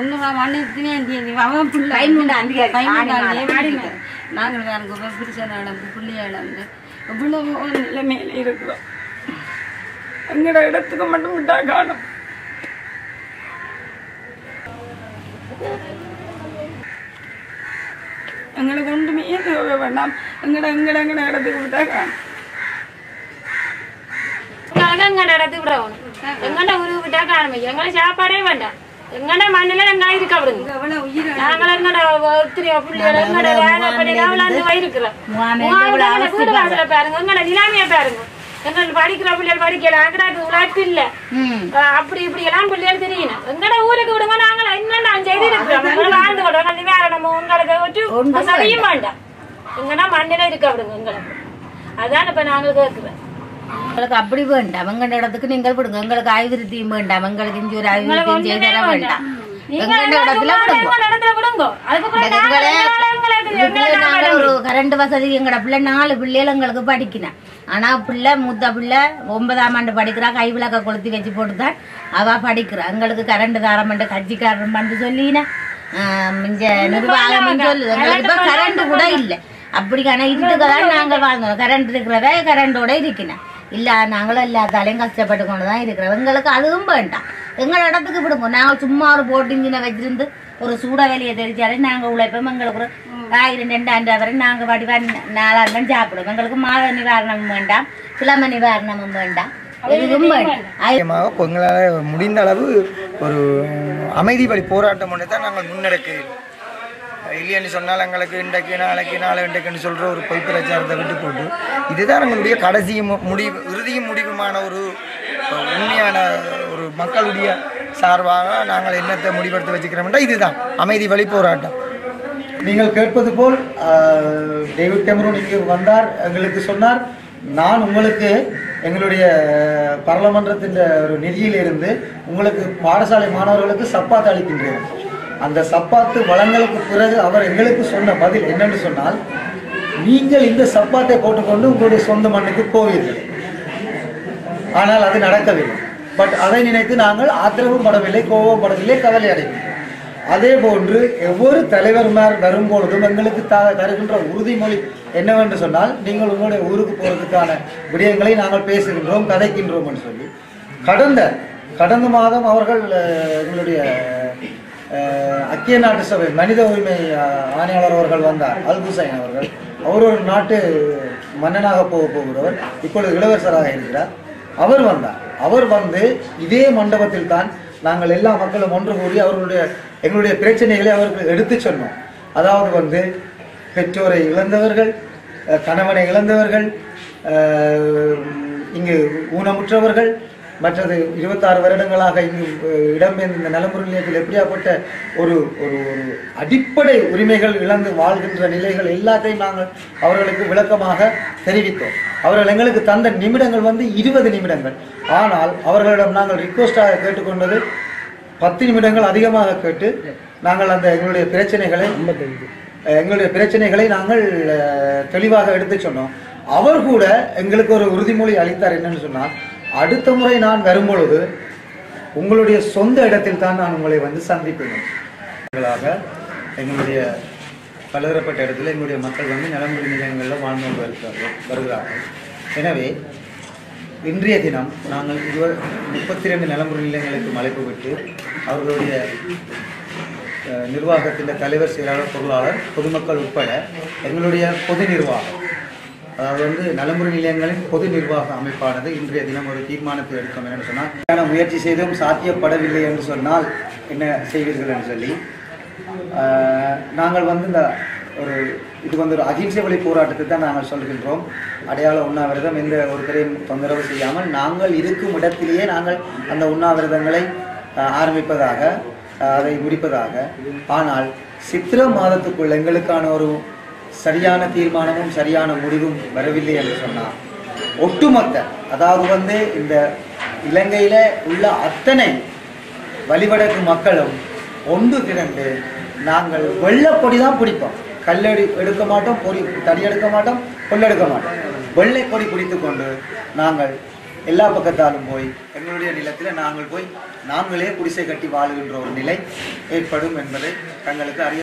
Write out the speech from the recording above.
தொண்ணூறு மண்ணிருத்தினேன் தேதி அவன் பிள்ளை பதிமூணு அதிகாரி, ஆடி மாதம். பதிமூணு நாங்கள் வேறு பிரிச்சனை நடந்து பிள்ளைய நடந்து இவ்வளவு ஒரு நிலைமையில இருக்கிறோம் எங்கட இடத்துக்கு மட்டும் விட்டா காணும் எங்களுக்கு ஒன்றுமே தேவை வேண்டாம் எங்கட எங்கட எங்கட இடத்துக்கு விட்டா காணும் எங்க நடத்து விடணும் எங்கட உருவு விட்டா காரணம் எங்களை சாப்பாடே வேண்டாம் எங்கட மண்ணில எங்களை இருக்க விடுங்க எவ்வளவு உயிர் நாங்கள் எங்கட எத்தனையோ பிள்ளைகள் எங்கட வேலை படியில விளாண்டு போயிருக்கிறோம் முகாமையில இவ்வளவு வீடு வாசல பாருங்க எங்கட நிலைமைய பாருங்க எங்கள் படிக்கிற பிள்ளைகள் படிக்கல அங்கடாக்கு உழைப்பு இல்ல ம் அஹ் அப்படி இப்படி எல்லாம் பிள்ளைகள் தெரியணும் எங்கட ஊருக்கு விடுங்க நாங்கள் என்னென்ன செய்து இருக்கிறோம் எங்களை வாழ்ந்து விடுறோம் நிவாரணமோ உங்களுக்கு ஒரு வசதியும் வேண்டாம் எங்கடா மண்ணில இருக்க விடுங்க எங்களுக்கு அதான் இப்ப நாங்கள் கேட்கிறோம் எங்களுக்கு அப்படி வேண்டாம் எங்கட இடத்துக்கு நீங்கள் விடுங்க எங்களுக்கு ஆய்விருத்தியும் வேண்டாம் எங்களுக்கு இஞ்சி ஒரு ஆய்விருத்தியும் செய்து தர வேண்டாம் நீங்க எங்கட இடத்துல விடுங்க எங்கள் இடத்துல விடுங்க அதுக்கப்புறம் இந்த நாங்கள் எங்களே எங்களுக்கு வீட்டுல எங்களை நாங்க ஒரு கரண்ட் வசதி எங்கட பிள்ளை நாலு பிள்ளைகள் எங்களுக்கு படிக்கணும் ஆனா பிள்ளை மூத்த பிள்ளை ஒன்பதாம் ஆண்டு படிக்கிறா கை விளக்க கொளுத்தி வச்சு போட்டுதான் அவ படிக்கிறா எங்களுக்கு கரண்ட் தாரமண்டு கட்சிக்காரன் வந்து சொல்லினா இங்க நிர்வாகம் சொல்லுது எங்களுக்கு இப்ப கரண்ட் கூட இல்ல அப்படிக்கான இதுக்குதான் நாங்கள் வாழ்ந்தோம் கரண்ட் இருக்கிறவ கரண்டோட இருக்கணும் இல்ல நாங்களும் எல்லாத்தாலையும் கஷ்டப்பட்டு கொண்டு தான் இருக்கிறோம் எங்களுக்கு அதுவும் வேண்டாம் எங்கள இடத்துக்கு விடுங்க நாங்க சும்மா ஒரு போட்டிஞ்சின வச்சிருந்து ஒரு சூட வேலையை தெரிச்சாலே நாங்க உழைப்போம் எங்களுக்கு ஒரு ஆயிரம் ரெண்டாயிரம் வரை நாங்க வடிவா நாலாயிரம் சாப்பிடுவோம் எங்களுக்கு மாத நிவாரணமும் வேண்டாம் கிழமை நிவாரணமும் வேண்டாம் எதுவும் வேண்டாம் ஆயிரம் நிச்சயமாக இப்போ எங்களால் முடிந்த அளவு ஒரு அமைதி வழி போராட்டம் ஒன்று தான் நாங்கள் முன்னெடுக்கிறோம் இல்லைன்னு சொன்னால் எங்களுக்கு இன்றைக்கு நாளைக்கு நாளை இன்றைக்குன்னு சொல்கிற ஒரு பொய் பிரச்சாரத்தை விட்டு போட்டு இதுதான் எங்களுடைய கடைசி மு- முடிவு இறுதியும் முடிவுமான ஒரு அஹ், உண்மையான ஒரு மக்களுடைய சார்பாக நாங்கள் என்னத்தை முடிவெடுத்து வச்சுக்கிறோம்னா இதுதான் அமைதி வழி போராட்டம் நீங்கள் கேட்பது போல் ஆஹ், டேவிட் கேமரூன் இங்கு வந்தார் எங்களுக்கு சொன்னார் நான் உங்களுக்கு எங்களுடைய பாராளுமன்றத்தின் ஒரு நிதியிலிருந்து உங்களுக்கு பாடசாலை மாணவர்களுக்கு சப்பாத்து அளிக்கின்றேன் அந்த சப்பாத்து வளங்களுக்கு பிறகு அவர் எங்களுக்கு சொன்ன பதில் என்னன்னு சொன்னால் நீங்கள் இந்த சப்பாத்தை போட்டுக்கொண்டு உங்களுடைய சொந்த மண்ணுக்கு போவீர்கள் ஆனால் அது நடக்கவில்லை பட் அதை நினைத்து நாங்கள் ஆத்திரமும் படவில்லை கோபம் படவில்லை கவலை அடைகின்றோம் அதே போன்று ஒவ்வொரு தலைவர்மார் வரும்பொழுதும் எங்களுக்கு த தருகின்ற உறுதிமொழி என்னவென்று சொன்னால் நீங்கள் உங்களுடைய ஊருக்கு போகிறதுக்கான விடயங்களை நாங்கள் பேசுகின்றோம் கதைக்கின்றோம் என்று சொல்லி கடந்த கடந்த மாதம் அவர்கள் அஹ், எங்களுடைய அஹ், ஐக்கிய நாட்டு சபை மனித உரிமை அஹ், ஆணையாளர் அவர்கள் வந்தார் அல் ஹுசைன் அவர்கள் அவர் ஒரு நாட்டு மன்னனாக போக போகிறவர் இப்பொழுது இளவரசராக இருக்கிறார் அவர் வந்தார் அவர் வந்து இதே மண்டபத்தில் தான் நாங்கள் எல்லா மக்களும் ஒன்று கூடி அவர்களுடைய எங்களுடைய பிரச்சனைகளை அவர்கள் எடுத்து சொன்னோம் அதாவது வந்து பெற்றோரை இழந்தவர்கள் அஹ், கணவனை இழந்தவர்கள் அஹ், இங்கு ஊனமுற்றவர்கள் மற்றது இருபத்தாறு வருடங்களாக இங்கு அஹ், இடம்பெயர்ந்த இந்த நலம்புரி நிலையத்தில் எப்படியாப்பட்ட ஒரு ஒரு ஒரு அடிப்படை உரிமைகள் இழந்து வாழ்கின்ற நிலைகள் எல்லாத்தையும் நாங்கள் அவர்களுக்கு விளக்கமாக தெரிவித்தோம் அவர்கள் எங்களுக்கு தந்த நிமிடங்கள் வந்து இருபது நிமிடங்கள் ஆனால் அவர்களிடம் நாங்கள் ரிக்வஸ்டாக கேட்டுக்கொண்டது பத்து நிமிடங்கள் அதிகமாக கேட்டு நாங்கள் அந்த எங்களுடைய பிரச்சனைகளை அஹ், எங்களுடைய பிரச்சனைகளை நாங்கள் அஹ், தெளிவாக எடுத்து சொன்னோம் அவர் கூட எங்களுக்கு ஒரு உறுதிமொழி அளித்தார் என்னன்னு சொன்னால் அடுத்த முறை நான் வரும்பொழுது உங்களுடைய சொந்த இடத்தில் தான் நான் உங்களை வந்து சந்திப்பேன் எங்களாக எங்களுடைய பலதரப்பட்ட இடத்துல எங்களுடைய மக்கள் வந்து நலம்புரி நிலையங்களில் வாழ்ந்து கொண்டு வருகிறார்கள் வருகிறார்கள் எனவே இன்றைய தினம் நாங்கள் இருவ முப்பத்தி ரெண்டு நிலம்புரி நிலையங்களுக்கு அழைப்பு விட்டு அவர்களுடைய அஹ், நிர்வாகத்தின் தலைவர் செயலாளர் பொருளாளர் பொதுமக்கள் உட்பட எங்களுடைய பொது நிர்வாகம் அதாவது வந்து நலம்புரி நிலையங்களின் பொது நிர்வாக அமைப்பானது இன்றைய தினம் ஒரு தீர்மானத்தை எடுத்தோம் என்னன்னு சொன்னால் முயற்சி செய்தும் சாத்தியப்படவில்லை என்று சொன்னால் என்ன செய்வீர்கள் என்று சொல்லி ஆஹ், நாங்கள் வந்து இந்த ஒரு இது வந்து ஒரு அகிம்சை வழி போராட்டத்தை தான் நாங்கள் சொல்கின்றோம் அடையாள உண்ணாவிரதம் எந்த ஒருத்தரையும் தொந்தரவு செய்யாமல் நாங்கள் இருக்கும் இடத்திலேயே நாங்கள் அந்த உண்ணாவிரதங்களை ஆஹ், ஆரம்பிப்பதாக ஆஹ், அதை முடிப்பதாக ஆனால் சித்திர மாதத்துக்குள் எங்களுக்கான ஒரு சரியான தீர்மானமும் சரியான முடிவும் வரவில்லை என்று சொன்னார் ஒட்டுமொத்த அதாவது வந்து இந்த இலங்கையில உள்ள அத்தனை வழிவடக்கு மக்களும் ஒன்று திரண்டு நாங்கள் வெள்ளைப்பொடி தான் பிடிப்போம் கல்லடி எடுக்க மாட்டோம் பொடி தடி எடுக்க மாட்டோம் கொள்ளெடுக்க மாட்டோம் வெள்ளை கொடி பிடித்து கொண்டு நாங்கள் எல்லா பக்கத்தாலும் போய் எங்களுடைய நிலத்தில் நாங்கள் போய் நாங்களே குடிசை கட்டி வாழுகின்ற ஒரு நிலை ஏற்படும் என்பதை தங்களுக்கு அறிய